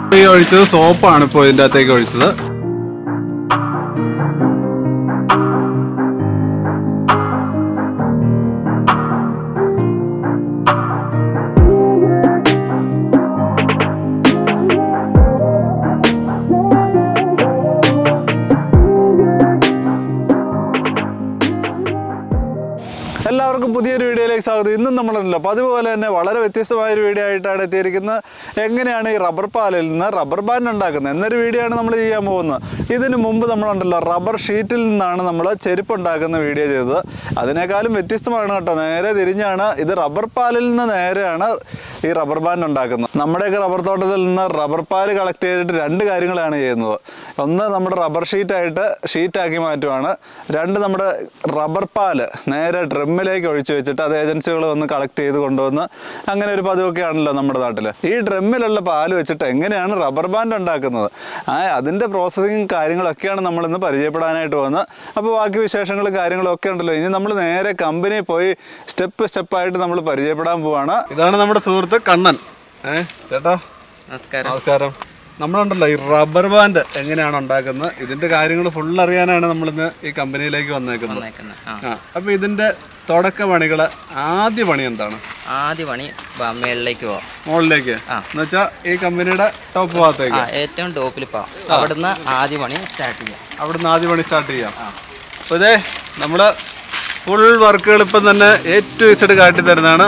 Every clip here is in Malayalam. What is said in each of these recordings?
ഈ ഒഴിച്ചത് സോപ്പാണ് ഇപ്പോൾ ഇതിൻ്റെ അകത്തേക്ക് ഒഴിച്ചത് എല്ലാവർക്കും പുതിയൊരു വീഡിയോയിലേക്ക് സ്വാഗതം ഇന്നും നമ്മളുണ്ടല്ലോ അപ്പോൾ അതുപോലെ തന്നെ വളരെ വ്യത്യസ്തമായ ഒരു വീഡിയോ ആയിട്ടാണ് എത്തിയിരിക്കുന്നത് എങ്ങനെയാണ് ഈ റബ്ബർ പാലിൽ നിന്ന് റബ്ബർ ബാൻഡ് ഉണ്ടാക്കുന്നത് എന്നൊരു വീഡിയോ ആണ് നമ്മൾ ചെയ്യാൻ പോകുന്നത് ഇതിന് മുമ്പ് നമ്മളുണ്ടല്ലോ റബ്ബർ ഷീറ്റിൽ നിന്നാണ് നമ്മൾ ചെരുപ്പ് ഉണ്ടാക്കുന്ന വീഡിയോ ചെയ്തത് അതിനേക്കാളും വ്യത്യസ്തമാണ് കേട്ടോ നേരെ തിരിഞ്ഞാണ് ഇത് റബ്ബർ പാലിൽ നിന്ന് നേരെയാണ് ഈ റബ്ബർ ബാൻഡ് ഉണ്ടാക്കുന്നത് നമ്മുടെയൊക്കെ റബ്ബർ തോട്ടത്തിൽ നിന്ന് റബ്ബർ പാല് കളക്ട് ചെയ്തിട്ട് രണ്ട് കാര്യങ്ങളാണ് ചെയ്യുന്നത് ഒന്ന് നമ്മുടെ റബ്ബർ ഷീറ്റായിട്ട് ഷീറ്റാക്കി മാറ്റുവാണ് രണ്ട് നമ്മുടെ റബ്ബർ പാല് നേരെ ഡ്രമ്മിലേക്ക് ഒഴിച്ചു വെച്ചിട്ട് അത് ഏജൻസികൾ വന്ന് കളക്ട് ചെയ്ത് കൊണ്ടുവന്ന് അങ്ങനെ ഒരു പതിവൊക്കെ ആണല്ലോ നമ്മുടെ നാട്ടിൽ ഈ ഡ്രമ്മിലുള്ള പാല് വെച്ചിട്ട് എങ്ങനെയാണ് റബ്ബർ ബാൻഡ് ഉണ്ടാക്കുന്നത് ആ അതിൻ്റെ പ്രോസസ്സിങ് കാര്യങ്ങളൊക്കെയാണ് നമ്മളിന്ന് പരിചയപ്പെടാനായിട്ട് വന്നത് അപ്പോൾ ബാക്കി വിശേഷങ്ങളും കാര്യങ്ങളും ഒക്കെ ഉണ്ടല്ലോ ഇനി നമ്മൾ നേരെ കമ്പനിയിൽ പോയി സ്റ്റെപ്പ് സ്റ്റെപ്പായിട്ട് നമ്മൾ പരിചയപ്പെടാൻ പോവാണ് ഇതാണ് നമ്മുടെ സുഹൃത്ത് കണ്ണൻ ഏ ചേട്ടാ നമസ്കാരം നമസ്കാരം നമ്മളുണ്ടല്ലോ ഈ റബ്ബർ ബാൻഡ് എങ്ങനെയാണ് ഉണ്ടാക്കുന്നത് ഇതിന്റെ കാര്യങ്ങൾ ഫുൾ അറിയാനാണ് നമ്മളിന്ന് ഈ കമ്പനിയിലേക്ക് വന്നേക്കുന്നത് വന്നേക്കുന്നെ. ആ. ആ അപ്പൊ ഇതിന്റെ തുടക്ക പണികള് ആദ്യ പണി എന്താണ് ആദ്യ പണി ബ- മേളിലേക്ക് പോവാം മുകളിലേക്ക് ആ. എന്നുവെച്ചാ ഈ കമ്പനിയുടെ ടോപ്പ് ഭാഗത്തേക്ക് ആ ഏറ്റവും ടോപ്പിൽ പോവാം അവിടുന്ന് ആദ്യ പണി സ്റ്റാർട്ട് ചെയ്യാം അവിടുന്ന് ആദ്യ പണി സ്റ്റാർട്ട് ചെയ്യാം അപ്പൊ ഇതേ നമ്മള് ഫുൾ വർക്കുകൾ ഇപ്പം തന്നെ ഏറ്റവും ഇസഡ് കാട്ടി തരുന്നതാണ്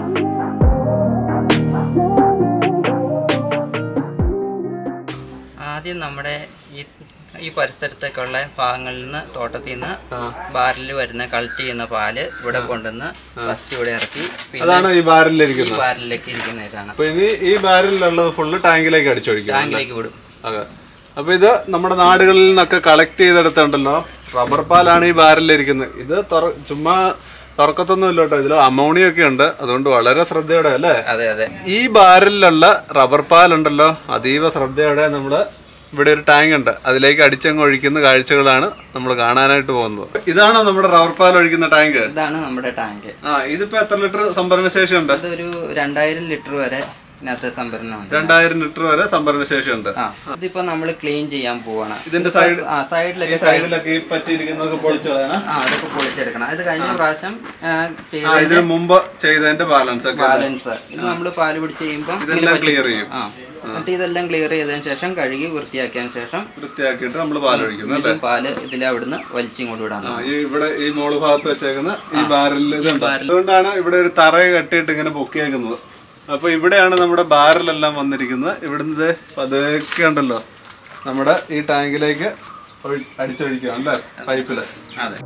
ആദ്യം നമ്മുടെ ഈ ഈ പരിസരത്തേക്കുള്ള ഭാഗങ്ങളിൽ നിന്ന് തോട്ടത്തിൽ നിന്ന് ബാറിൽ വരുന്ന കളക്ട് ചെയ്യുന്ന പാല് ഇവിടെ കൊണ്ടുവന്ന് ഫസ്റ്റ് ഇവിടെ ഇറക്കി പിന്നെ അതാണ് ഈ ഈ ബാരലിലിരിക്കുന്നത് ബാറിലേക്ക് ഇരിക്കുന്ന ഇതാണ് അപ്പൊ ഇനി ഈ ബാരലിലുള്ളത് ഫുള്ള് ടാങ്കിലേക്ക് അടിച്ചൊഴിക്കും ടാങ്കിലേക്ക് വിടും അതെ അപ്പൊ ഇത് നമ്മുടെ നാടുകളിൽ നിന്നൊക്കെ കളക്ട് ചെയ്തെടുത്തുണ്ടല്ലോ റബ്ബർ പാലാണ് ഈ ബാരലിരിക്കുന്നത് ഇത് തുറ- ചുമ്മാ തുറക്കത്തൊന്നും ഇല്ല കേട്ടോ ഇതിൽ അമോണിയ ഒക്കെ ഉണ്ട് അതുകൊണ്ട് വളരെ ശ്രദ്ധയോടെ അല്ലേ അതെ അതെ ഈ ബാരലിലുള്ള റബ്ബർ പാലുണ്ടല്ലോ അതീവ ശ്രദ്ധയോടെ നമ്മള് ഇവിടെ ഒരു ടാങ്ക് ഉണ്ട് അതിലേക്ക് അടിച്ചങ്ങ് ഒഴിക്കുന്ന കാഴ്ചകളാണ് നമ്മൾ കാണാനായിട്ട് പോകുന്നത് ഇതാണോ നമ്മുടെ റബ്ബർ പാൽ ഒഴിക്കുന്ന ടാങ്ക് ഇതാണ് നമ്മുടെ ടാങ്ക് ആ ഇതിപ്പോ എത്ര ലിറ്റർ സംഭരണ ശേഷി ഉണ്ട് അതൊരു രണ്ടായിരം ലിറ്റർ വരെ ഇതിനകത്ത് സംഭരണമുണ്ട് രണ്ടായിരം ലിറ്റർ വരെ സംഭരണ ശേഷി ഉണ്ട് ആ ഇതിപ്പോ നമ്മൾ ക്ലീൻ ചെയ്യാൻ പോവാണ് ഇതിന്റെ സൈഡ് ആ സൈഡിലൊക്കെ ഈ സൈഡിലൊക്കെ ഈ പറ്റിയിരിക്കുന്നതൊക്കെ പൊളിച്ചു കളയണം ആ അതൊക്കെ പൊളിച്ചെടുക്കണം ഇത് കഴിഞ്ഞ പ്രാവശ്യം ആ, ചെയ്ത ആ ഇതിന് മുമ്പ് ചെയ്തതിന്റെ ബാലൻസ് ഒക്കെ ബാലൻസ് ഇത് നമ്മൾ പാല് പിടിച്ച് കഴിയുമ്പോൾ ഇതെല്ലാം ക്ലിയർ ചെയ്യും ആ എന്നിട്ട് ഇതെല്ലാം ക്ലിയർ ചെയ്തതിന് ശേഷം കഴുകി വൃത്തിയാക്കിയതിന് ശേഷം വൃത്തിയാക്കിയിട്ട് നമ്മൾ പാലൊഴിക്കുന്നു അല്ലേ വീണ്ടും പാല് ഇതിൽ അവിടുന്ന് വലിച്ചും കൊണ്ട് വിടാൻ ആ, ഈ ഇവിടെ ഈ മോള് ഭാഗത്ത് വെച്ചേക്കുന്ന ഈ ബാരലിൽ ഇതുണ്ട് അതുകൊണ്ടാണ് ഇവിടെ ഒരു തറയെ കെട്ടിയിട്ട് ഇങ്ങനെ പൊക്കിയേക്കുന്നത് അപ്പൊ ഇവിടെയാണ് നമ്മുടെ ബാരലെല്ലാം വന്നിരിക്കുന്നത് ഇവിടുന്ന് ദേ പതുക്കെ ഉണ്ടല്ലോ നമ്മുടെ ഈ ടാങ്കിലേക്ക് ഒഴി- അടിച്ചൊഴിക്കുക അല്ലേ പൈപ്പില് അതെ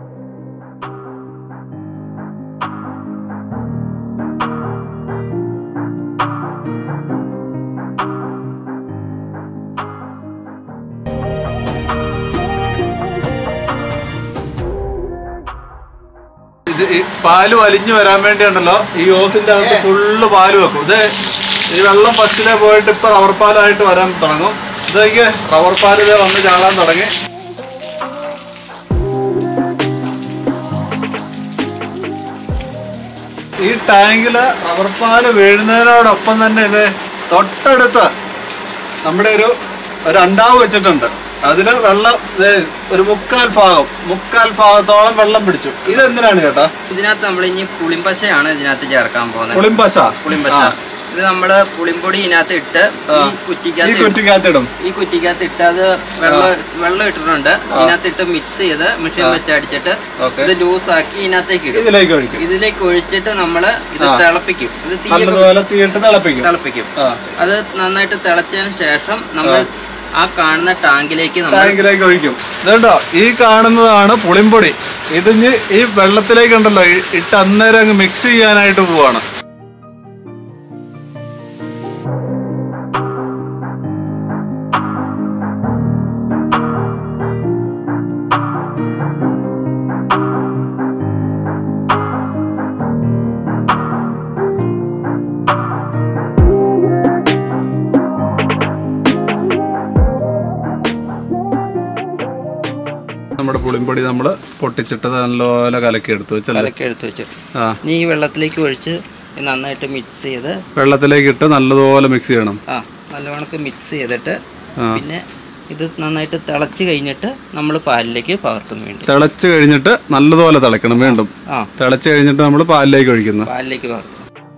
ഇത് ഈ പാല് വലിഞ്ഞു വരാൻ വേണ്ടി ഉണ്ടല്ലോ ഈ ഓസിന്റെ അകത്ത് ഫുള്ള് പാല് വെക്കും ഇത് ഈ വെള്ളം ഫസ്റ്റിലെ പോയിട്ട് ഇപ്പൊ റബ്ബർ പാലായിട്ട് വരാൻ തുടങ്ങും ഇതൊക്കെ റബ്ബർ പാല് ഇതേ വന്ന് ചാടാൻ തുടങ്ങി ഈ ടാങ്കില് റബ്ബർ പാല് വീഴുന്നതിനോടൊപ്പം തന്നെ ഇത് തൊട്ടടുത്ത് നമ്മുടെ ഒരു ഒരു അണ്ടാവ് വെച്ചിട്ടുണ്ട് അതില് വെള്ളം ദേ ഒരു മുക്കാൽ ഭാഗം മുക്കാൽ ഭാഗത്തോളം വെള്ളം പിടിച്ചു ഇതെന്തിനാണ് ചേട്ടാ ഇതിനകത്ത് നമ്മൾ ഇനി പുളിമ്പശയാണ് ഇതിനകത്ത് ചേർക്കാൻ പോകുന്നത് പുളിമ്പശ പുളിമ്പശ ഇത് നമ്മള് പുളിമ്പൊടി ഇതിനകത്ത് ഇട്ട് ഈ ഈ കുറ്റിക്കകത്ത് കുറ്റിക്കകത്തിടും ഈ കുറ്റിക്കകത്ത് ഇട്ട് അത് വെള്ളം വെള്ളം ഇട്ടിട്ടുണ്ട് ഇതിനകത്ത് ഇട്ട് മിക്സ് ചെയ്ത് മെഷീൻ വെച്ച് അടിച്ചിട്ട് ഓക്കെ ഇത് ലൂസ് ആക്കി ഇതിനകത്തേക്ക് ഇടും ഇതിലേക്ക് ഒഴിക്കും ഇതിലേക്ക് ഒഴിച്ചിട്ട് നമ്മള് ഇത് തിളപ്പിക്കും ഇത് തീ നല്ലതുപോലെ തീയിട്ട് തിളപ്പിക്കും തിളപ്പിക്കും ആ അത് നന്നായിട്ട് തിളച്ചതിന് ശേഷം നമ്മൾ ആ കാണുന്ന ടാങ്കിലേക്ക് നമ്മൾ ടാങ്കിലേക്ക് ഒഴിക്കും ഇതുണ്ടോ ഈ കാണുന്നതാണ് പുളിമ്പൊടി ഇതിഞ്ഞ് ഈ വെള്ളത്തിലേക്കുണ്ടല്ലോ ഇ- ഇട്ട് അന്നേരം അങ്ങ് മിക്സ് ചെയ്യാനായിട്ട് പോവാണ് നമ്മുടെ പുളിമ്പൊടി നമ്മൾ പൊട്ടിച്ചിട്ട് നല്ലപോലെ കലക്കി എടുത്തു വെച്ചല്ലേ കലക്കി എടുത്ത് വെച്ചിട്ട് ആ ഇനി ഈ വെള്ളത്തിലേക്ക് ഒഴിച്ച് ഇത് നന്നായിട്ട് മിക്സ് ചെയ്ത് വെള്ളത്തിലേക്ക് ഇട്ട് നല്ലതുപോലെ മിക്സ് ചെയ്യണം ആ നല്ല നല്ലവണ്ണം മിക്സ് ചെയ്തിട്ട് പിന്നെ ഇത് നന്നായിട്ട് തിളച്ച് കഴിഞ്ഞിട്ട് നമ്മൾ പാലിലേക്ക് പകർത്തും വീണ്ടും തിളച്ച് കഴിഞ്ഞിട്ട് നല്ലതുപോലെ തിളക്കണം വീണ്ടും ആ തിളച്ച് കഴിഞ്ഞിട്ട് നമ്മൾ പാലിലേക്ക് ഒഴിക്കുന്നു പാലിലേക്ക് പകർത്തും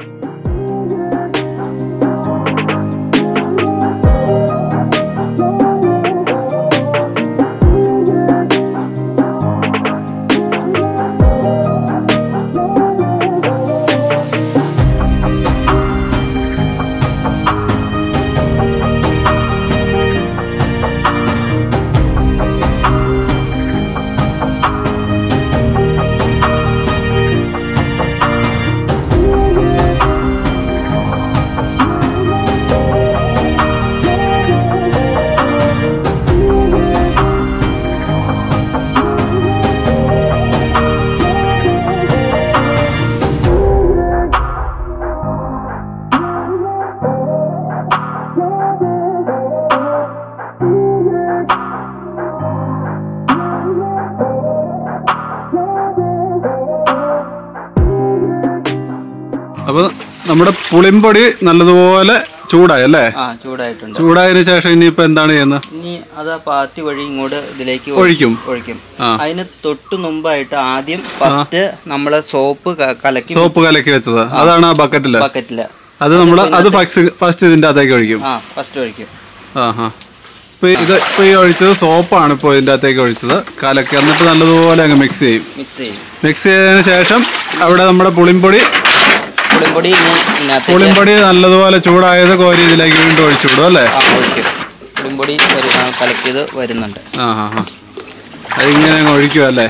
അപ്പൊ നമ്മുടെ പുളിമ്പൊടി നല്ലതുപോലെ ചൂടായി അല്ലേ ആ ചൂടായിട്ടുണ്ട് ചൂടായതിനു ശേഷം ഇനിയിപ്പോ എന്താണ് ചെയ്യുന്നത് ഇനി അത് ആ പാത്തി വഴി ഇങ്ങോട്ട് ഇതിലേക്ക് ഒഴി- ഒഴിക്കും ഒഴിക്കും ആ. അതിന് തൊട്ട് മുമ്പായിട്ട് ആദ്യം ഫസ്റ്റ് നമ്മള് സോപ്പ് ക- കലക്കി സോപ്പ് കലക്കി വെച്ചത് അതാണ് ആ ബക്കറ്റില് ബക്കറ്റില് അത് നമ്മൾ അത് ഫസ്റ്റ് ഫസ്റ്റ് ഇതിന്റെ അകത്തേക്ക് ഒഴിക്കും ആ ഫസ്റ്റ് ഒഴിക്കും ആ ഹാ ഇപ്പൊ ഇത് ഇപ്പൊ ഈ ഒഴിച്ചത് സോപ്പാണ് ഇപ്പോൾ ഇതിന്റെ അകത്തേക്ക് ഒഴിച്ചത് കലക്കി എന്നിട്ട് നല്ലതുപോലെ അങ്ങ് മിക്സ് ചെയ്യും മിക്സ് ചെയ്യും മിക്സ് ചെയ്തതിന് ശേഷം അവിടെ നമ്മുടെ പുളിമ്പൊടി പുളിപ്പൊടി ഇനി ഇതിനകത്തേക്ക് പുളിമ്പൊടി നല്ലതുപോലെ ചൂടായത് കോരി ഇതിലേക്ക് വീണ്ടും ഒഴിച്ചു വിടും അല്ലേ ആ ഒഴിക്കും പുളിപ്പൊടി വരുന്ന കലക്കിയത് വരുന്നുണ്ട് ആ ഹാ ഹാ അതിങ്ങനെ അങ്ങ് ഒഴിക്കും അല്ലേ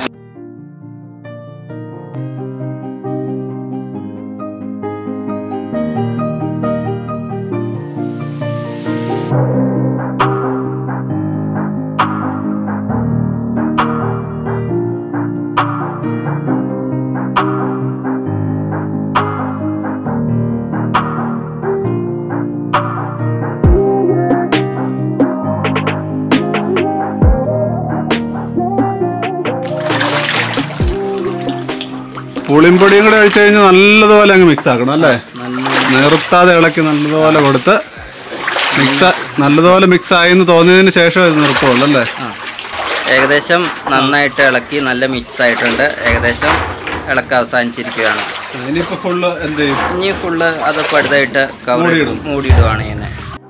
പുളിമ്പൊടിയും കൂടെ ഒഴിച്ചു കഴിഞ്ഞാൽ നല്ലതുപോലെ അങ്ങ് മിക്സ് ആക്കണം അല്ലേ നല്ല നിർത്താതെ ഇളക്കി നല്ലതുപോലെ കൊടുത്ത് മിക്സ് നല്ലതുപോലെ മിക്സ് ആയെന്ന് തോന്നിയതിന് ശേഷം ഇത് നിർത്തുള്ളൂ അല്ലേ ആ ഏകദേശം നന്നായിട്ട് ഇളക്കി നല്ല മിക്സ് ആയിട്ടുണ്ട് ഏകദേശം ഇളക്ക അവസാനിച്ചിരിക്കുകയാണ് ഇനിയിപ്പോ ഫുള്ള് എന്ത് ചെയ്യും ഇനി ഫുള്ള് അത് പടുതായിട്ട് കവർ മൂടിയിടും. മൂടിയിടുവാണ് ചെയ്യുന്നത്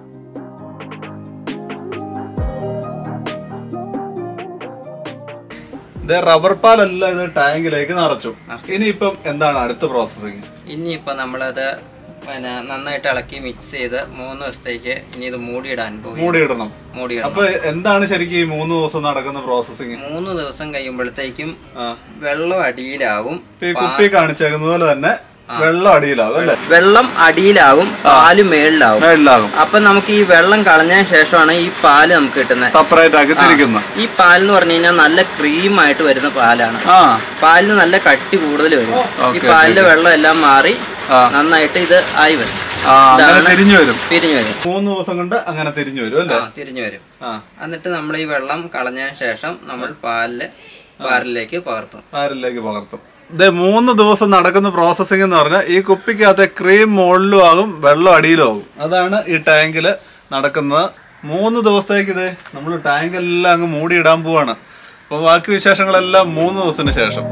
ഇത് റബ്ബർ പാലല്ല ഇത് ടാങ്കിലേക്ക് നിറച്ചു ഇനിയിപ്പം എന്താണ് അടുത്ത പ്രോസസ്സിങ് ഇനിയിപ്പോൾ നമ്മളത് പിന്നെ നന്നായിട്ട് ഇളക്കി മിക്സ് ചെയ്ത് മൂന്ന് ദിവസത്തേക്ക് ഇനി ഇത് മൂടിയിടാൻ പോയി മൂടിയിടണം മൂടിയിടണം അപ്പൊ എന്താണ് ശരിക്കും ഈ മൂന്ന് ദിവസം നടക്കുന്ന പ്രോസസ്സിങ് മൂന്ന് ദിവസം കഴിയുമ്പോഴത്തേക്കും വെള്ളം അടിയിലാകും ഇപ്പൊ ഈ കുപ്പി കാണിച്ചേക്കുന്ന പോലെ തന്നെ വെള്ളം അടിയിലാകും അല്ലേ വെള്ളം അടിയിലാകും പാല് മേളിലാവും മേളിലാകും അപ്പൊ നമുക്ക് ഈ വെള്ളം കളഞ്ഞതിന് ശേഷമാണ് ഈ പാല് നമുക്ക് കിട്ടുന്നത് സെപ്പറേറ്റ് ആക്കി തിരിക്കുന്നു ഈ പാലെന്ന് പറഞ്ഞു കഴിഞ്ഞാൽ നല്ല ക്രീം ആയിട്ട് വരുന്ന പാലാണ് ആ പാലിന് നല്ല കട്ടി കൂടുതൽ വരും ഈ ഓക്കേ, പാലിന്റെ വെള്ളം എല്ലാം മാറി ആ. നന്നായിട്ട് ഇത് ആയി വരും ആ അങ്ങനെ ഇതാണ് തിരിഞ്ഞു വരും പിരിഞ്ഞു വരും മൂന്ന് ദിവസം കൊണ്ട് അങ്ങനെ തിരിഞ്ഞു വരും അല്ലേ ആ തിരിഞ്ഞു വരും ആ എന്നിട്ട് നമ്മൾ ഈ വെള്ളം കളഞ്ഞതിന് ശേഷം നമ്മൾ പാലില് പാലിലേക്ക് പകർത്തും ആരിലേക്ക് പകർത്തും ഇത് മൂന്ന് ദിവസം നടക്കുന്ന പ്രോസസ്സിംഗ് എന്ന് പറഞ്ഞാൽ ഈ കുപ്പിക്കകത്തെ ക്രീം മുകളിലും ആകും വെള്ളം അടിയിലും ആകും അതാണ് ഈ ടാങ്കിൽ നടക്കുന്നത് മൂന്ന് ദിവസത്തേക്ക് ഇത് നമ്മൾ ടാങ്ക് എല്ലാം അങ്ങ് മൂടിയിടാൻ പോവാണ് അപ്പോൾ ബാക്കി വിശേഷങ്ങളെല്ലാം മൂന്ന് ദിവസത്തിന് ശേഷം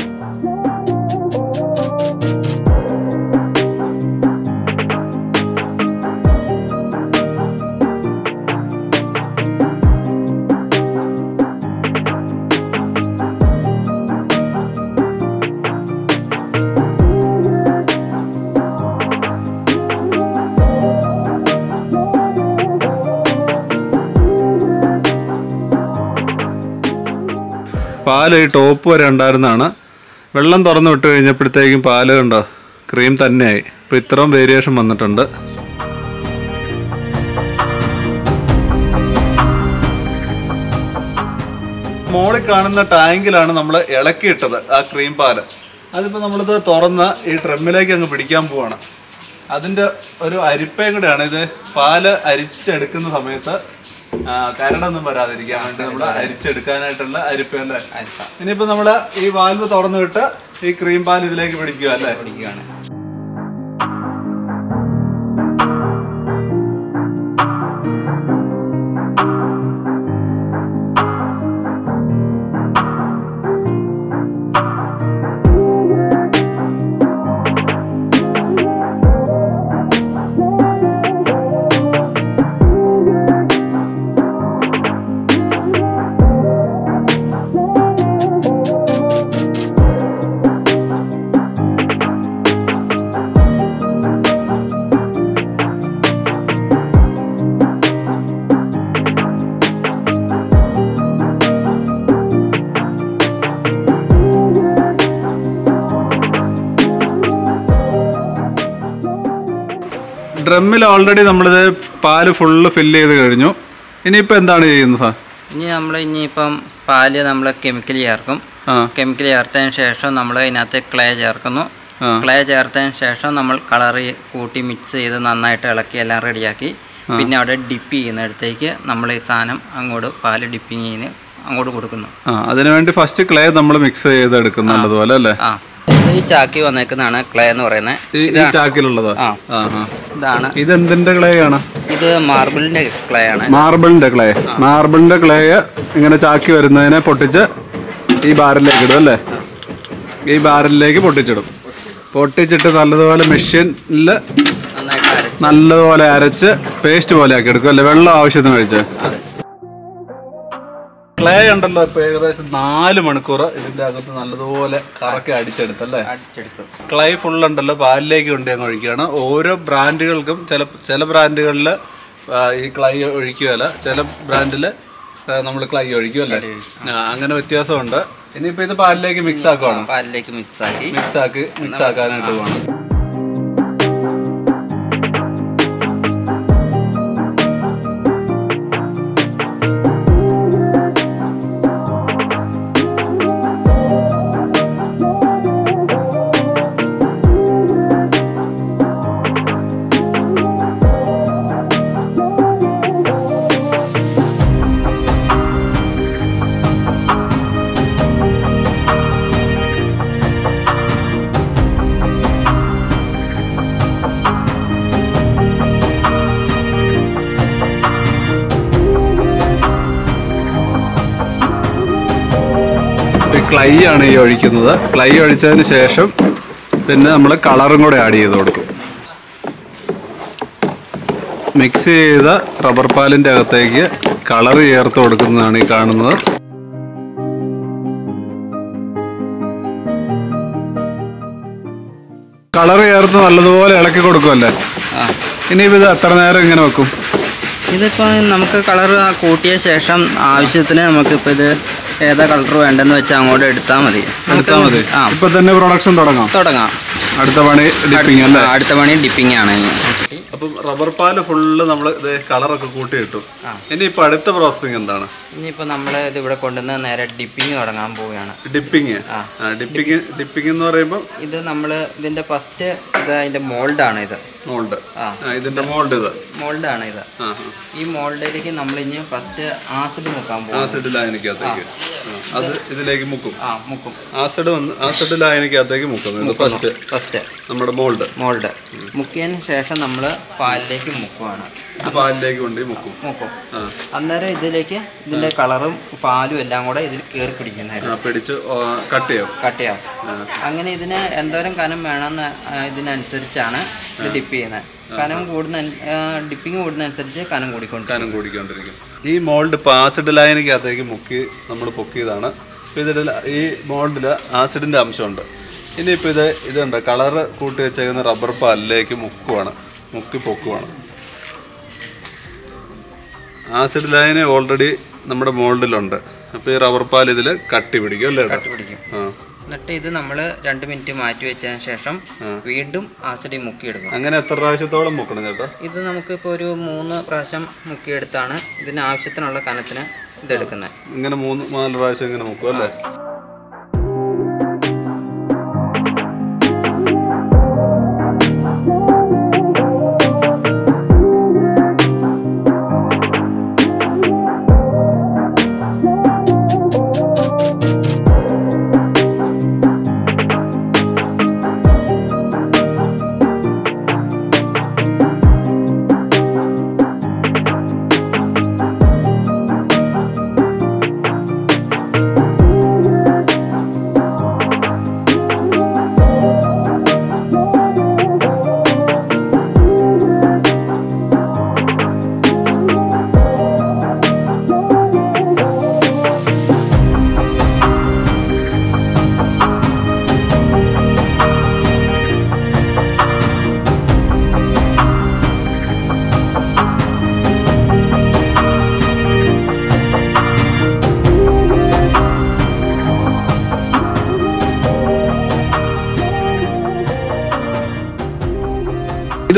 പാല് ഈ ടോപ്പ് വരെ ഉണ്ടായിരുന്നതാണ് വെള്ളം തുറന്നു വിട്ട് കഴിഞ്ഞപ്പോഴത്തേക്കും പാല് കണ്ടോ ക്രീം തന്നെയായി ഇപ്പം ഇത്രയും വേരിയേഷൻ വന്നിട്ടുണ്ട് മോളിൽ കാണുന്ന ടാങ്കിലാണ് നമ്മൾ ഇളക്കിയിട്ടത് ആ ക്രീം പാല് അതിപ്പോൾ നമ്മളിത് തുറന്ന് ഈ ട്രെമ്മിലേക്ക് അങ്ങ് പിടിക്കാൻ പോവാണ് അതിൻ്റെ ഒരു അരിപ്പയും കൂടെയാണ് ഇത് പാല് അരിച്ചെടുക്കുന്ന സമയത്ത് ആ, കരടൊന്നും വരാതിരിക്കാൻ വേണ്ടി നമ്മൾ അരിച്ചെടുക്കാനായിട്ടുള്ള അരിപ്പയല്ലേ അരിപ്പ ഇനിയിപ്പോ നമ്മള് ഈ വാൽവ് തുറന്നു വിട്ട് ഈ ക്രീം പാൽ ഇതിലേക്ക് പിടിക്കുക അല്ലേ പിടിക്കുകയാണ് ഡ്രമ്മിൽ ഓൾറെഡി നമ്മളിത് പാല് ഫുള്ള് ഫില്ല് ചെയ്ത് കഴിഞ്ഞു ഇനിയിപ്പോൾ എന്താണ് ചെയ്യുന്നത് സാർ ഇനി നമ്മൾ ഇനിയിപ്പം പാല് നമ്മൾ കെമിക്കൽ ചേർക്കും ആ കെമിക്കൽ ചേർത്തതിന് ശേഷം നമ്മൾ അതിനകത്ത് ക്ലേ ചേർക്കുന്നു ആ. ക്ലേ ചേർത്തതിന് ശേഷം നമ്മൾ കളർ കൂട്ടി മിക്സ് ചെയ്ത് നന്നായിട്ട് ഇളക്കി എല്ലാം റെഡിയാക്കി പിന്നെ അവിടെ ഡിപ്പ് ചെയ്യുന്നിടത്തേക്ക് നമ്മൾ ഈ സാധനം അങ്ങോട്ട് പാല് ഡിപ്പിങ് ചെയ്യുന്ന അങ്ങോട്ട് കൊടുക്കുന്നു ആ അതിനുവേണ്ടി ഫസ്റ്റ് ക്ലേ നമ്മൾ മിക്സ് ചെയ്തെടുക്കും നല്ലതുപോലെ അല്ലേ ആ ഇത് ഈ ചാക്കി വന്നേക്കുന്നതാണ് ക്ലേ എന്ന് പറയുന്നത് ഈ ഈ ചാക്കിലുള്ളത് ആ. ആ ആ ഇതാണ് ഇതെന്തിന്റെ ക്ലേ ആണ് ഇത് മാർബിളിന്റെ ക്ലേ ആണ് മാർബിളിന്റെ ക്ലേ മാർബിളിന്റെ ക്ലേ ഇങ്ങനെ ചാക്കി വരുന്നതിനെ പൊട്ടിച്ച് ഈ ബാരലിലേക്ക് ഇടും അല്ലേ ഈ ബാരലിലേക്ക് പൊട്ടിച്ചിടും പൊട്ടിച്ചിട്ട് നല്ലതുപോലെ മെഷീനിൽ നന്നായിട്ട് അരച്ച് നല്ലതുപോലെ അരച്ച് പേസ്റ്റ് പോലെ ആക്കി എടുക്കും അല്ലേ വെള്ളം ആവശ്യത്തിന് കഴിച്ച് ക്ലേ ഉണ്ടല്ലോ ഇപ്പൊ ഏകദേശം നാല് മണിക്കൂർ ഇതിന്റെ അകത്ത് നല്ലതുപോലെ കറക്കി അടിച്ചെടുത്തല്ലേ അടിച്ചെടുത്തു ക്ലൈ ഫുൾ ഉണ്ടല്ലോ പാലിലേക്ക് കൊണ്ട് അങ്ങ് ഒഴിക്കുകയാണ് ഓരോ ബ്രാൻഡുകൾക്കും ചില ചില ബ്രാൻഡുകളിൽ ഈ ക്ലൈ ഒഴിക്കുകയല്ല ചില ബ്രാൻഡിൽ നമ്മൾ ക്ലൈ ഒഴിക്കുമല്ലേ ആ, അങ്ങനെ വ്യത്യാസമുണ്ട് ഇനിയിപ്പോൾ ഇത് പാലിലേക്ക് മിക്സ് ആക്കുവാണ് പാലിലേക്ക് മിക്സ് ആക്കി മിക്സ് ആക്കി മിക്സ് ആക്കാനായിട്ട് പോകണം ഈ ക്ലൈ ആണ് ഈ ഒഴിക്കുന്നത് ക്ലൈ ഒഴിച്ചതിന് ശേഷം പിന്നെ നമ്മൾ കളറും കൂടെ ആഡ് ചെയ്ത് കൊടുക്കും മിക്സ് ചെയ്ത റബ്ബർ പാലിൻ്റെ അകത്തേക്ക് കളർ ചേർത്ത് കൊടുക്കുന്നതാണ് ഈ കാണുന്നത് കളർ ചേർത്ത് നല്ലതുപോലെ ഇളക്കി കൊടുക്കുമല്ലേ ആ ഇനിയിപ്പോൾ ഇത് എത്ര നേരം ഇങ്ങനെ വെക്കും ഇതിപ്പോൾ നമുക്ക് കളർ കൂട്ടിയ ശേഷം ആവശ്യത്തിന് നമുക്കിപ്പോൾ ഇത് ഏതാ കളർ വേണ്ടെന്ന് വെച്ചാൽ അങ്ങോട്ട് എടുത്താൽ മതി എടുത്താൽ മതി ആ ഇപ്പൊ തന്നെ പ്രൊഡക്ഷൻ തുടങ്ങാം തുടങ്ങാം അടുത്ത പണി ഡിപ്പിങ് അല്ലേ ആ, അടുത്ത പണി ഡിപ്പിംഗ് ആണ് ഇനി. അപ്പം റബ്ബർ പാല് ഫുള്ള് നമ്മൾ ഇത് കളറൊക്കെ കൂട്ടി ഇട്ടു ഇനിയിപ്പോൾ അടുത്ത പ്രോസസ്സിങ് എന്താണ് ഇനിയിപ്പോൾ നമ്മൾ ഇത് ഇവിടെ കൊണ്ടുവന്ന് നേരെ ഡിപ്പിംഗ് തുടങ്ങാൻ പോവുകയാണ് ഡിപ്പിങ് ഡിപ്പിങ് ഡിപ്പിംഗ് എന്ന് പറയുമ്പോൾ ഇത് നമ്മൾ ഇതിൻ്റെ ഫസ്റ്റ് ഇത് അതിൻ്റെ മോൾഡാണ് ഇത് മോൾഡ് ആ ഇതിന്റെ മോൾഡ് ഇത് മോൾഡാണ് ഇത് ആ ഈ മോൾഡിലേക്ക് നമ്മൾ ഇനി ഫസ്റ്റ് ആസിഡ് മുക്കാൻ പോകും ആസിഡ് ലായനിക്കകത്തേക്ക് ആ, അത് ഇതിലേക്ക് മുക്കും ആ മുക്കും ആസിഡ് വന്ന് ആസിഡ് ലായനിക്കകത്തേക്ക് മുക്കുന്നു ഇത് ഫസ്റ്റ് ഫസ്റ്റ് നമ്മുടെ മോൾഡ് മോൾഡ് മുക്കിയതിന് ശേഷം നമ്മൾ പാലിലേക്ക് മുക്കുവാണ് ഇത് പാലിലേക്ക് കൊണ്ട് മുക്കും മുക്കും ആ അന്നേരം ഇതിലേക്ക് ഇതിൻ്റെ കളറും പാലും എല്ലാം കൂടെ ഇതിൽ കയറി പിടിക്കുന്നതായിട്ട് ആ, പിടിച്ച് കട്ട് ചെയ്യാം കട്ട് ചെയ്യാം അങ്ങനെ ഇതിന് എന്തോരം കനം വേണമെന്ന് ആ, ഇതിനനുസരിച്ചാണ് ഇത് ഡിപ്പ് ചെയ്യുന്നത് കനം കൂടുന്ന ഡിപ്പിങ് കൂടുന്നതനുസരിച്ച് കനം കൂടിക്കൊണ്ട് കാനം കൂടിക്കൊണ്ടിരിക്കും ഈ മോൾഡ് ഇപ്പോൾ ആസിഡ് ലായനിക്കകത്തേക്ക് മുക്കി നമ്മൾ പൊക്കിയതാണ് അപ്പോൾ ഇതിൽ ഈ മോൾഡിൽ ആസിഡിൻ്റെ അംശമുണ്ട് ഇനിയിപ്പോൾ ഇത് ഇതുണ്ട് കളറ് കൂട്ടി വെച്ചേക്കുന്ന റബ്ബർ പാലിലേക്ക് മുക്കുവാണ് മുക്കി പൊക്കുവാണ് ആസിഡ് ലൈന് ഓൾറെഡി നമ്മുടെ മോൾഡിലുണ്ട് അപ്പോൾ ഈ റബ്ബർ പാൽ ഇതിൽ കട്ടി പിടിക്കും അല്ലേ ഏട്ടാ? പിടിക്കും ആ എന്നിട്ട് ഇത് നമ്മൾ രണ്ട് മിനിറ്റ് മാറ്റി വെച്ചതിന് ശേഷം വീണ്ടും ആസിഡ് മുക്കിയെടുക്കും അങ്ങനെ എത്ര പ്രാവശ്യത്തോളം മുക്കണം ചേട്ടാ ഇത് നമുക്കിപ്പോൾ ഒരു മൂന്ന് പ്രാവശ്യം മുക്കിയെടുത്താണ് ഇതിന് ആവശ്യത്തിനുള്ള കനത്തിന് ഇതെടുക്കുന്നത് ഇങ്ങനെ മൂന്ന് നാല് പ്രാവശ്യം ഇങ്ങനെ മുക്കും അല്ലേ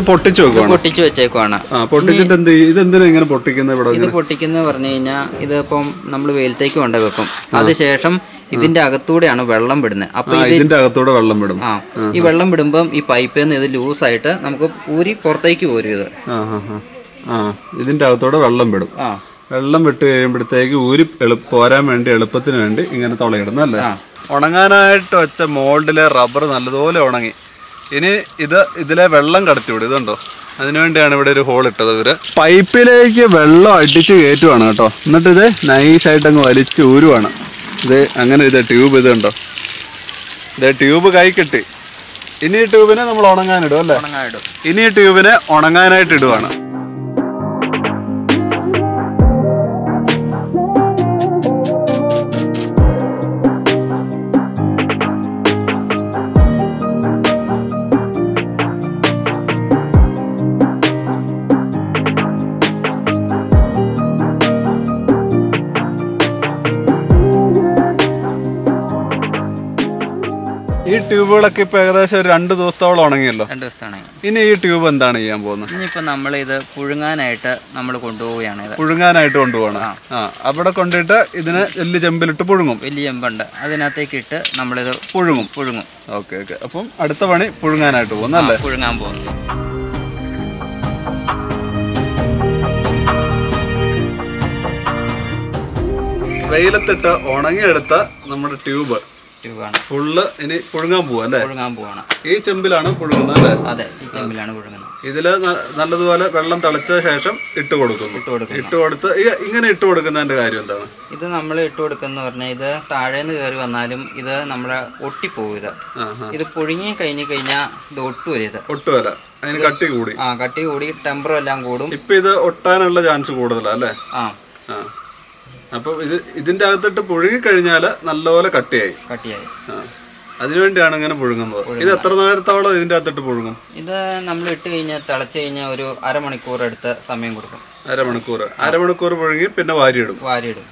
പൊട്ടിച്ചു വെക്കുവാണ് പൊട്ടിച്ചു വെച്ചേക്കുവാണ് ആ പൊട്ടിച്ചിട്ട് എന്ത് ചെയ്യും? ഇതെന്തിനാ ഇങ്ങനെ പൊട്ടിക്കുന്നത് ഇവിടെ ഇത് പൊട്ടിക്കുന്ന പറഞ്ഞു കഴിഞ്ഞാൽ ഇതിപ്പം നമ്മൾ വെയിലത്തേക്ക് കൊണ്ട് വെക്കും അതിനുശേഷം ഇതിന്റെ അകത്തൂടെയാണ് വെള്ളം വിടുന്നത് അപ്പൊ ആ ഇതിന്റെ അകത്തൂടെ വെള്ളം വിടും ആ ഈ വെള്ളം വിടുമ്പം ഈ പൈപ്പിൽ നിന്ന് ഇത് ലൂസായിട്ട് നമുക്ക് ഊരി പുറത്തേക്ക് പോരും ഇത് ആ ആ ആ. ആ ഇതിന്റെ അകത്തൂടെ വെള്ളം വിടും ആ വെള്ളം വിട്ട് കഴിയുമ്പോഴത്തേക്ക് ഊരി എളുപ്പ പോരാൻ വേണ്ടി എളുപ്പത്തിന് വേണ്ടി ഇങ്ങനെ തുളയിടുന്നു അല്ലേ ഉണങ്ങാനായിട്ട് വെച്ച മോൾഡിലെ റബ്ബർ നല്ലതുപോലെ ഉണങ്ങി ഇനി ഇത് ഇതിലെ വെള്ളം കടത്തിവിടും ഇതുണ്ടോ അതിനുവേണ്ടിയാണ് ഇവിടെ ഒരു ഹോൾ ഇട്ടത് ഇവര് പൈപ്പിലേക്ക് വെള്ളം അടിച്ച് കയറ്റുവാണ് കേട്ടോ എന്നിട്ട് ഇത് നൈസായിട്ട് അങ്ങ് വലിച്ച് ഊരുവാണ് ഇത് അങ്ങനെ ഇത് ട്യൂബ് ഇത് കണ്ടോ ഇത് ട്യൂബ് കൈ കിട്ടി ഇനി ഈ ട്യൂബിനെ നമ്മൾ ഉണങ്ങാനിടും അല്ലേ ഉണങ്ങായിടും ഇനി ഈ ട്യൂബിനെ ഉണങ്ങാനായിട്ട് ഇടുവാണ് ഈ ട്യൂബുകളൊക്കെ ഇപ്പൊ ഏകദേശം ഒരു രണ്ട് ദിവസത്തോളം ഉണങ്ങിയല്ലോ രണ്ട് ദിവസമാണ് ഇനി ഈ ട്യൂബ് എന്താണ് ചെയ്യാൻ പോകുന്നത് ഇനിയിപ്പോൾ നമ്മൾ ഇത് പുഴുങ്ങാനായിട്ട് നമ്മൾ കൊണ്ടുപോവുകയാണ് ഇത് പുഴുങ്ങാനായിട്ട് കൊണ്ടുപോകണം ആ അവിടെ കൊണ്ടിട്ട് ഇതിന് വലിയ ചെമ്പിലിട്ട് പുഴുങ്ങും വലിയ ചെമ്പുണ്ട് അതിനകത്തേക്ക് ഇട്ട് നമ്മളിത് പുഴുങ്ങും പുഴുങ്ങും ഓക്കെ ഓക്കെ അപ്പം അടുത്ത പണി പുഴുങ്ങാനായിട്ട് പോകുന്നല്ലേ പുഴുങ്ങാൻ പോകുന്നു വെയിലത്തിട്ട് ഉണങ്ങിയെടുത്ത നമ്മുടെ ട്യൂബ് ട്യൂബാണ് ഫുള്ള് ഇനി പുഴുങ്ങാൻ പോവാ അല്ലേ പുഴുങ്ങാൻ പോവാണ് ഈ ചെമ്പിലാണ് പുഴുങ്ങുന്നത് അല്ലേ അതെ ഈ ചെമ്പിലാണ് പുഴുങ്ങുന്നത് ഇതില് ന- നല്ലതുപോലെ വെള്ളം തിളച്ച ശേഷം ഇട്ട് കൊടുക്കുന്നു ഇട്ട് കൊടുക്കുന്നു ഇട്ട് കൊടുത്ത് ഈ- ഇങ്ങനെ ഇട്ട് കൊടുക്കുന്നതിന്റെ കാര്യം എന്താണ് ഇത് നമ്മൾ ഇട്ട് കൊടുക്കുന്ന പറഞ്ഞാൽ ഇത് താഴേന്ന് കയറി വന്നാലും ഇത് നമ്മളെ ഒട്ടിപ്പോവും ഇത് ആ ആ ഇത് പുഴുങ്ങി കഴിഞ്ഞ് കഴിഞ്ഞാൽ ഇത് ഒട്ടുവരും ഇത് ഒട്ടുമല്ല അതിന് കട്ടി കൂടി ആ കട്ടി കൂടി ടെമ്പറും എല്ലാം കൂടും ഇപ്പൊ ഇത് ഒട്ടാനുള്ള ചാൻസ് കൂടുതലാ അല്ലേ ആ ആ അപ്പൊ ഇത് ഇതിന്റെ അകത്തിട്ട് പുഴുങ്ങി കഴിഞ്ഞാല് നല്ലപോലെ കട്ടിയായി കട്ടിയായി ആ അതിനുവേണ്ടിയാണ് ഇങ്ങനെ പുഴുങ്ങുന്നത് ഇത് എത്ര നേരത്തോളം ഇതിന്റെ അകത്തിട്ട് പുഴുങ്ങും ഇത് നമ്മൾ ഇട്ട് കഴിഞ്ഞാൽ തിളച്ച് കഴിഞ്ഞാൽ ഒരു അരമണിക്കൂർ എടുത്ത് സമയം കൊടുക്കും അരമണിക്കൂർ അരമണിക്കൂർ പുഴുങ്ങി പിന്നെ വാരിയിടും വാരിയിടും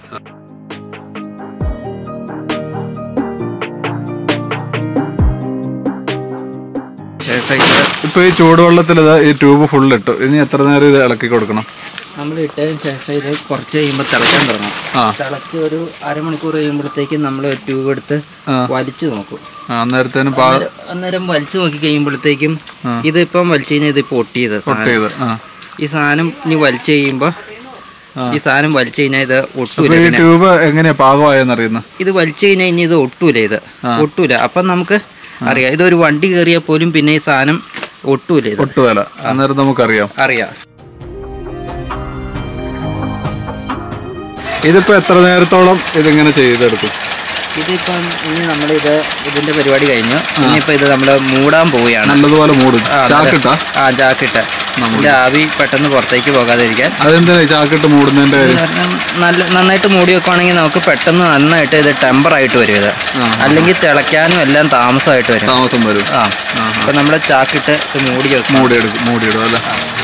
ശേഷം ഇത് ഇപ്പൊ ഈ ചൂടുവെള്ളത്തിൽ ഇത് ഈ ട്യൂബ് ഫുൾ ഇട്ടു ഇനി എത്ര നേരം ഇത് ഇളക്കി കൊടുക്കണം നമ്മൾ ഇട്ടതിന് ശേഷം ഇത് കുറച്ച് കഴിയുമ്പോൾ തിളയ്ക്കാൻ തുടങ്ങും ആ തിളച്ച് ഒരു അരമണിക്കൂർ കഴിയുമ്പോഴത്തേക്കും നമ്മൾ ഒരു ട്യൂബ് എടുത്ത് ആ. വലിച്ചു നോക്കും ആ, അന്നേരത്തേനും പാ അന്നേരം- അന്നേരം വലിച്ചു നോക്കി കഴിയുമ്പോഴത്തേക്കും ഇതിപ്പം വലിച്ചു കഴിഞ്ഞാൽ ഇത് പൊട്ടിയത് സാധനം. ചെയ്ത് ആ ഈ സാധനം ഇനി വലിച്ചു കഴിയുമ്പോൾ ഈ സാധനം വലിച്ചു കഴിഞ്ഞാൽ ഇത് ഒട്ടൂല അപ്പൊ ഈ ട്യൂബ് എങ്ങനെയാ പാകമായെന്ന് അറിയുന്നത് ഇത് വലിച്ചു കഴിഞ്ഞാൽ ഇനി ഇത് ഒട്ടൂല ഇത് ഒട്ടൂല അപ്പം നമുക്ക് അറിയാം ഇതൊരു വണ്ടി കയറിയാൽ പോലും പിന്നെ ഈ സാധനം ഒട്ടൂല ഇത് ഒട്ടുവല അന്നേരം നമുക്കറിയാം അറിയാം ഇതിപ്പോ എത്ര നേരത്തോളം ഇതിങ്ങനെ ചെയ്തെടുക്കും ഇതിപ്പം ഇനി നമ്മളിത് ഇതിന്റെ പരിപാടി കഴിഞ്ഞു ഇനിയിപ്പോൾ ഇത് നമ്മൾ മൂടാൻ പോവുകയാണ് നല്ലതുപോലെ മൂടും ആ, നല്ല- ചാക്കിട്ടാ ആ ജാക്കിട്ട് ഇതിന്റെ ആവി പെട്ടെന്ന് പുറത്തേക്ക് പോകാതിരിക്കാൻ അതെന്താ ഈ ചാക്കിട്ട് മൂടുന്നതിന്റെ കാര്യം കാരണം നല്ല നന്നായിട്ട് മൂടി വെക്കുവാണെങ്കിൽ നമുക്ക് പെട്ടെന്ന് നന്നായിട്ട് ഇത് ടെമ്പർ ആയിട്ട് വരും ഇത് അല്ലെങ്കിൽ തിളയ്ക്കാനും എല്ലാം താമസമായിട്ട് വരും താമസം വരും ആ അപ്പൊ നമ്മൾ ചാക്കിട്ട് ഇത് മൂടി വെക്കും മൂടിയെടുക്കും മൂടിയിടും അല്ലേ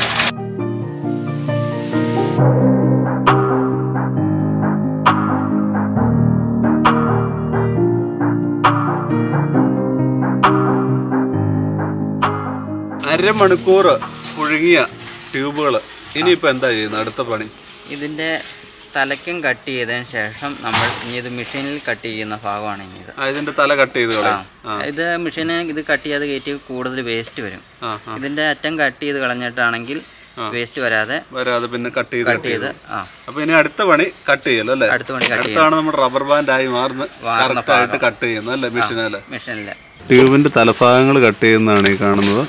അരമണിക്കൂർ പുഴുങ്ങിയ ട്യൂബുകൾ ഇനിയിപ്പോ എന്താ ചെയ്യുന്നത് അടുത്ത പണി ഇതിന്റെ തലയ്ക്കും കട്ട് ചെയ്തതിന് ശേഷം നമ്മൾ ഇനി ഇത് മെഷീനിൽ കട്ട് ചെയ്യുന്ന ഭാഗമാണ് ഇനി ഇത് ആ, ഇതിന്റെ തല കട്ട് ചെയ്ത് കളയും ആ ഇത് മെഷീന് ഇത് കട്ട് ചെയ്യാതെ കയറ്റി കൂടുതൽ വേസ്റ്റ് വരും ആ ആ ഇതിന്റെ അറ്റം കട്ട് ചെയ്ത് കളഞ്ഞിട്ടാണെങ്കിൽ വേസ്റ്റ് വരാതെ വരാതെ പിന്നെ കട്ട് ചെയ്ത് കട്ട് ചെയ്ത് ആ അപ്പൊ ഇനി അടുത്ത പണി കട്ട് ചെയ്യല്ലോ അല്ലേ അടുത്ത പണി കട്ട് ചെയ്യും അടുത്താണ് നമ്മുടെ റബ്ബർ ബാൻഡ് ആയി മാറുന്ന മാറുന്ന കറക്റ്റ് ആയിട്ട് കട്ട് ചെയ്യുന്നത് അല്ലേ മെഷീനല്ലേ മെഷീനിൽ ട്യൂബിന്റെ തലഭാഗങ്ങൾ കട്ട് ചെയ്യുന്നതാണ് ഈ കാണുന്നത്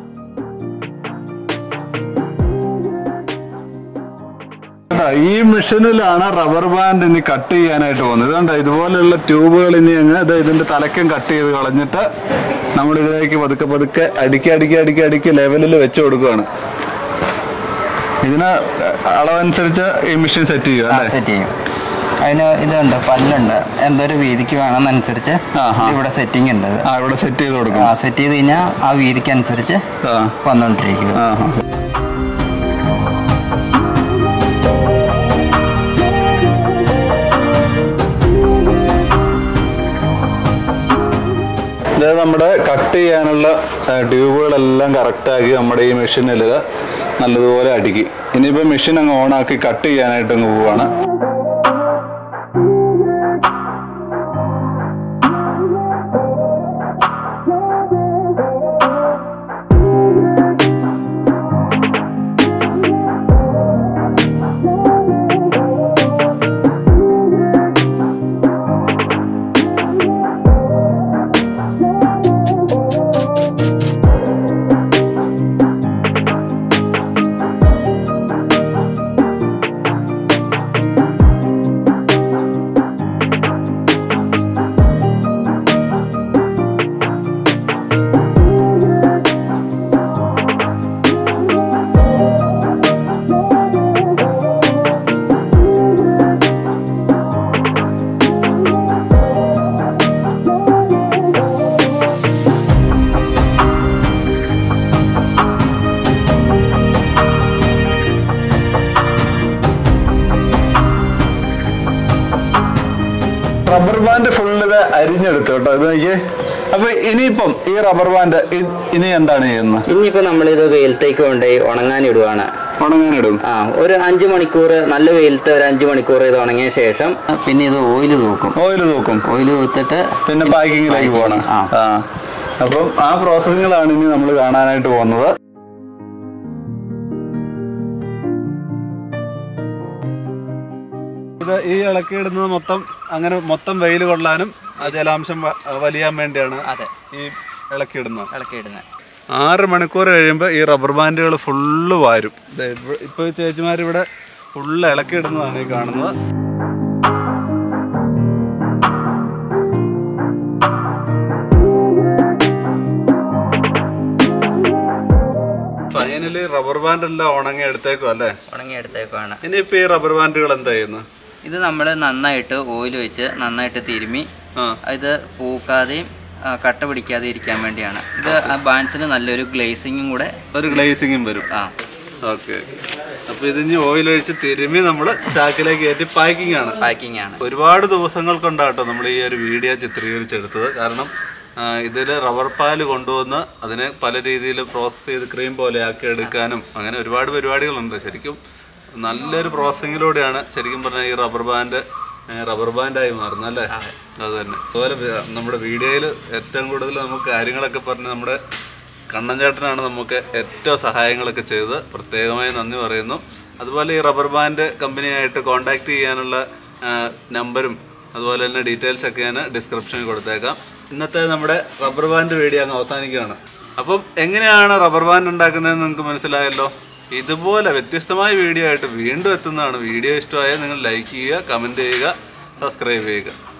ഈ മെഷീനിലാണ് റബ്ബർ ബാൻഡ് ഇനി കട്ട് ചെയ്യാനായിട്ട് പോകുന്നത് ഇതുണ്ട് ഇതുപോലെയുള്ള ട്യൂബുകൾ ഇനി അങ്ങ് ഇത് ഇതിന്റെ തലക്കം കട്ട് ചെയ്ത് കളഞ്ഞിട്ട് നമ്മൾ ഇതിലേക്ക് പതുക്കെ പതുക്കെ അടുക്കി അടുക്കി അടുക്കി അടുക്കി ലെവലിൽ വെച്ച് കൊടുക്കുകയാണ് ഇതിന് അളവനുസരിച്ച് ഈ മെഷീൻ സെറ്റ് ചെയ്യുക അല്ലേ സെറ്റ് ചെയ്യും അതിന് ഇതുണ്ട് പല്ലുണ്ട് എന്തൊരു വീതിക്ക് വേണമെന്നനുസരിച്ച് ആഹാ. ഇവിടെ സെറ്റിംഗ് ഉണ്ട് ഇത്. ആ ഇവിടെ സെറ്റ് ചെയ്ത് കൊടുക്കും ആ സെറ്റ് ചെയ്ത് കഴിഞ്ഞാൽ ആ വീതിക്ക് അനുസരിച്ച് ആ വന്നുകൊണ്ടിരിക്കും ആ ആ. ഇത് നമ്മുടെ കട്ട് ചെയ്യാനുള്ള ട്യൂബുകളെല്ലാം കറക്റ്റാക്കി നമ്മുടെ ഈ മെഷീനിൽ നല്ലതുപോലെ അടുക്കി ഇനിയിപ്പോൾ മെഷീൻ അങ്ങ് ഓണാക്കി കട്ട് ചെയ്യാനായിട്ട് അങ്ങ് പോവാണ് റബ്ബർ ബാൻഡ് ഫുള്ള് ഇത് അരിഞ്ഞെടുത്തു കേട്ടോ ഇത് നോക്കിയേ അപ്പൊ ഇനിയിപ്പം ഈ റബ്ബർ ബാൻഡ് ഇനി എന്താണ് ചെയ്യുന്നത് ഇനിയിപ്പോൾ നമ്മളിത് വെയിലത്തേക്ക് കൊണ്ടുപോയി ഉണങ്ങാൻ ഇടുവാണ് ഉണങ്ങാനിടും ആ ഒരു അഞ്ച് മണിക്കൂർ നല്ല വെയിലത്ത് ഒരു അഞ്ച് മണിക്കൂർ ഇത് ഉണങ്ങിയ ശേഷം പിന്നെ ഇത് ഓയിൽ തൂക്കും ഓയിൽ തൂക്കും ഓയിൽ തൂത്തിട്ട് പിന്നെ പാക്കിങ്ങിലേക്ക് പോകണം ആ. ആ അപ്പം ആ പ്രോസസ്സിങ്ങളാണ് ഇനി നമ്മൾ കാണാനായിട്ട് പോകുന്നത് ഇത് ഈ ഇളക്കിയിടുന്നത് മൊത്തം അങ്ങനെ മൊത്തം വെയിൽ കൊള്ളാനും ആ ജലാംശം വ- വലിയാൻ വേണ്ടിയാണ് അതെ ഈ ഇളക്കിയിടുന്നത് ഇളക്കിയിടുന്നത് ആറ് മണിക്കൂർ കഴിയുമ്പോൾ ഈ റബ്ബർ ബാൻഡുകൾ ഫുള്ള് വാരും ദേ ഇവ- ഇപ്പൊ ഈ ചേച്ചിമാർ ഇവിടെ ഫുള്ള് ഇളക്കിയിടുന്നതാണ് ഈ കാണുന്നത് ഫൈനലി റബ്ബർ ബാൻഡ് എല്ലാം ഉണങ്ങി എടുത്തേക്കും അല്ലേ ഉണങ്ങിയെടുത്തേക്കാണ് ഇനിയിപ്പോ ഈ റബ്ബർ ബാൻഡുകൾ എന്താ ചെയ്യുന്നത് ഇത് നമ്മൾ നന്നായിട്ട് ഓയിൽ വെച്ച് നന്നായിട്ട് തിരുമ്മി ആ ഇത് പൂക്കാതെയും ആ, കട്ട പിടിക്കാതെ ഇരിക്കാൻ വേണ്ടിയാണ് ഇത് ആ ബാൻസിന് നല്ലൊരു ഗ്ലേസിങ്ങും കൂടെ ഒരു ഗ്ലേസിങ്ങും വരും ആ ഓക്കെ അപ്പൊ ഇതിന് ഓയിൽ ഒഴിച്ച് തിരുമ്മി നമ്മൾ ചാക്കിലേക്ക് കയറ്റി പാക്കിംഗ് ആണ് പാക്കിംഗ് ആണ് ഒരുപാട് ദിവസങ്ങൾ കൊണ്ടാട്ടോ നമ്മൾ ഈ ഒരു വീഡിയോ ചിത്രീകരിച്ചെടുത്തത് കാരണം ഇതിൽ റബ്ബർ പാല് കൊണ്ടുവന്ന് അതിനെ പല രീതിയിൽ പ്രോസസ്സ് ചെയ്ത് ക്രീം പോലെ ആക്കി എടുക്കാനും അങ്ങനെ ഒരുപാട് പരിപാടികളുണ്ട് ശരിക്കും നല്ലൊരു പ്രോസസ്സിങ്ങിലൂടെയാണ് ശരിക്കും പറഞ്ഞാൽ ഈ റബ്ബർ ബാൻഡ് റബ്ബർ ബാൻഡായി മാറുന്നത് അല്ലേ അത് തന്നെ അതുപോലെ വി- നമ്മുടെ വീഡിയോയിൽ ഏറ്റവും കൂടുതൽ നമുക്ക് കാര്യങ്ങളൊക്കെ പറഞ്ഞ് നമ്മുടെ കണ്ണൻ ചേട്ടനാണ് നമുക്ക് ഏറ്റവും സഹായങ്ങളൊക്കെ ചെയ്തത് പ്രത്യേകമായി നന്ദി പറയുന്നു അതുപോലെ ഈ റബ്ബർ ബാൻഡ് കമ്പനിയായിട്ട് കോൺടാക്ട് ചെയ്യാനുള്ള ആ, നമ്പരും അതുപോലെ തന്നെ ഡീറ്റെയിൽസ് ഒക്കെ ഞാൻ ഡിസ്ക്രിപ്ഷനിൽ കൊടുത്തേക്കാം ഇന്നത്തെ നമ്മുടെ റബ്ബർ ബാൻഡ് വീഡിയോ അങ്ങ് അവസാനിക്കുകയാണ് അപ്പം എങ്ങനെയാണ് റബ്ബർ ബാൻഡ് ഉണ്ടാക്കുന്നതെന്ന് നിങ്ങൾക്ക് മനസ്സിലായല്ലോ ഇതുപോലെ വ്യത്യസ്തമായ വീഡിയോ ആയിട്ട് വീണ്ടും എത്തുന്നതാണ് വീഡിയോ ഇഷ്ടമായാൽ നിങ്ങൾ ലൈക്ക് ചെയ്യുക കമൻറ്റ് ചെയ്യുക സബ്സ്ക്രൈബ് ചെയ്യുക